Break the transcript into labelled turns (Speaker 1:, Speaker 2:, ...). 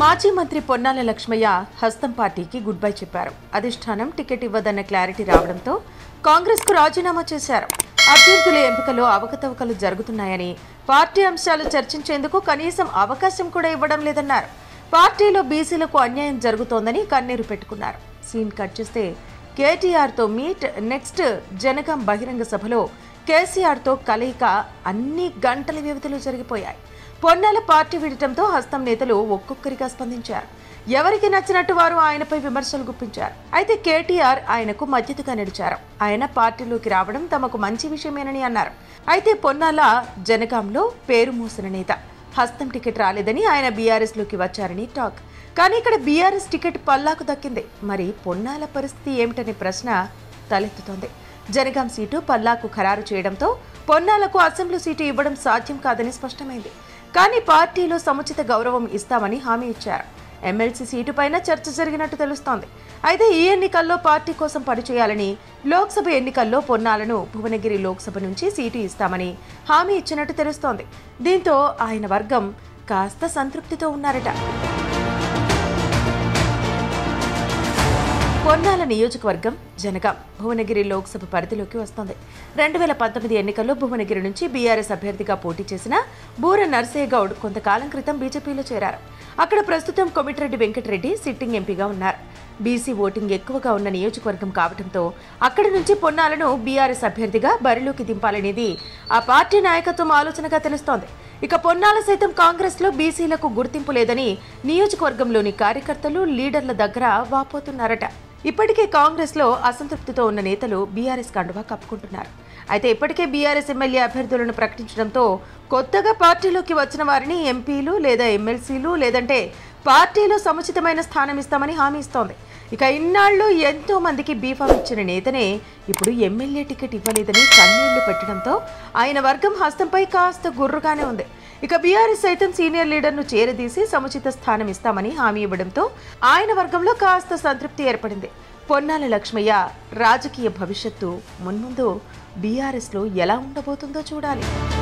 Speaker 1: మాజీ మంత్రి పొన్నాల లక్ష్మయ్య హస్తం పార్టీకి గుడ్ బై చెప్పారు అధిష్టానం టికెట్ ఇవ్వదన్న క్లారిటీ రావడంతో కాంగ్రెస్ కు రాజీనామా చేశారు అభ్యర్థుల ఎంపికలో అవకతవకలు జరుగుతున్నాయని పార్టీ అంశాలు చర్చించేందుకు కనీసం అవకాశం కూడా ఇవ్వడం లేదన్నారు పార్టీలో బీసీలకు అన్యాయం జరుగుతోందని కన్నీరు పెట్టుకున్నారు సీన్ కట్ చేస్తే కేటీఆర్తో మీట్ నెక్స్ట్ జనగం బహిరంగ సభలో కేసీఆర్తో కలయిక అన్ని గంటల వ్యవధిలో జరిగిపోయాయి పొన్నాల పార్టీ విడటంతో హస్తం నేతలు ఒక్కొక్కరిగా స్పందించారు ఎవరికి నచ్చినట్టు వారు ఆయనపై విమర్శలు గుప్పించారు అయితే కేటీఆర్ ఆయనకు మద్దతుగా నిలిచారు ఆయన పార్టీలోకి రావడం తమకు మంచి విషయమేనని అన్నారు అయితే పొన్నాల జనగాంలో పేరు మోసిన నేత హస్తం టికెట్ రాలేదని ఆయన బీఆర్ఎస్ లోకి వచ్చారని టాక్ కానీ ఇక్కడ బీఆర్ఎస్ టికెట్ పల్లాకు దక్కింది మరి పొన్నాల పరిస్థితి ఏమిటనే ప్రశ్న తలెత్తుతోంది జనగాం సీటు పల్లాకు ఖరారు చేయడంతో పొన్నాలకు అసెంబ్లీ సీటు ఇవ్వడం సాధ్యం కాదని స్పష్టమైంది కానీ పార్టీలో సముచిత గౌరవం ఇస్తామని హామీ ఇచ్చారు ఎమ్మెల్సీ సీటు పైన చర్చ జరిగినట్టు తెలుస్తోంది అయితే ఈ ఎన్నికల్లో పార్టీ కోసం పనిచేయాలని లోక్సభ ఎన్నికల్లో పొన్నాలను భువనగిరి లోక్సభ నుంచి సీటు ఇస్తామని హామీ ఇచ్చినట్టు తెలుస్తోంది దీంతో ఆయన వర్గం కాస్త సంతృప్తితో ఉన్నారట పొన్నాల నియోజకవర్గం జనగాం భువనగిరి లోక్సభ పరిధిలోకి వస్తోంది రెండు వేల పంతొమ్మిది ఎన్నికల్లో భువనగిరి నుంచి బీఆర్ఎస్ అభ్యర్థిగా పోటీ చేసిన బూర నర్సయ్య గౌడ్ కొంతకాలం క్రితం బీజేపీలో చేరారు అక్కడ ప్రస్తుతం కొమిటిరెడ్డి వెంకటరెడ్డి సిట్టింగ్ ఎంపీగా ఉన్నారు బీసీ ఓటింగ్ ఎక్కువగా ఉన్న నియోజకవర్గం కావడంతో అక్కడి నుంచి పొన్నాలను బీఆర్ఎస్ అభ్యర్థిగా బరిలోకి దింపాలనేది ఆ పార్టీ నాయకత్వం ఆలోచనగా తెలుస్తోంది ఇక పొన్నాల సైతం కాంగ్రెస్ లో బీసీలకు గుర్తింపు లేదని నియోజకవర్గంలోని కార్యకర్తలు లీడర్ల దగ్గర వాపోతున్నారట ఇప్పటికే కాంగ్రెస్ లో అసంతృప్తితో ఉన్న నేతలు బీఆర్ఎస్ కండువా కప్పుకుంటున్నారు అయితే ఇప్పటికే బీఆర్ఎస్ ఎమ్మెల్యే అభ్యర్థులను ప్రకటించడంతో కొత్తగా పార్టీలోకి వచ్చిన వారిని ఎంపీలు లేదా ఎమ్మెల్సీలు లేదంటే పార్టీలో సముచితమైన స్థానం ఇస్తామని హామీ ఇస్తోంది ఇక ఇన్నాళ్ళు ఎంతో మందికి బీఫామ్ ఇచ్చిన నేతనే ఇప్పుడు ఎమ్మెల్యే టికెట్ ఇవ్వలేదని కన్నీళ్లు పెట్టడంతో ఆయన వర్గం హస్తంపై కాస్త గుర్రుగానే ఉంది ఇక బీఆర్ఎస్ సైతం సీనియర్ లీడర్ను చేరదీసి సముచిత స్థానం ఇస్తామని హామీ ఇవ్వడంతో ఆయన వర్గంలో కాస్త సంతృప్తి ఏర్పడింది పొన్నాల లక్ష్మయ్య రాజకీయ భవిష్యత్తు మున్ముందు బీఆర్ఎస్లో ఎలా ఉండబోతుందో చూడాలి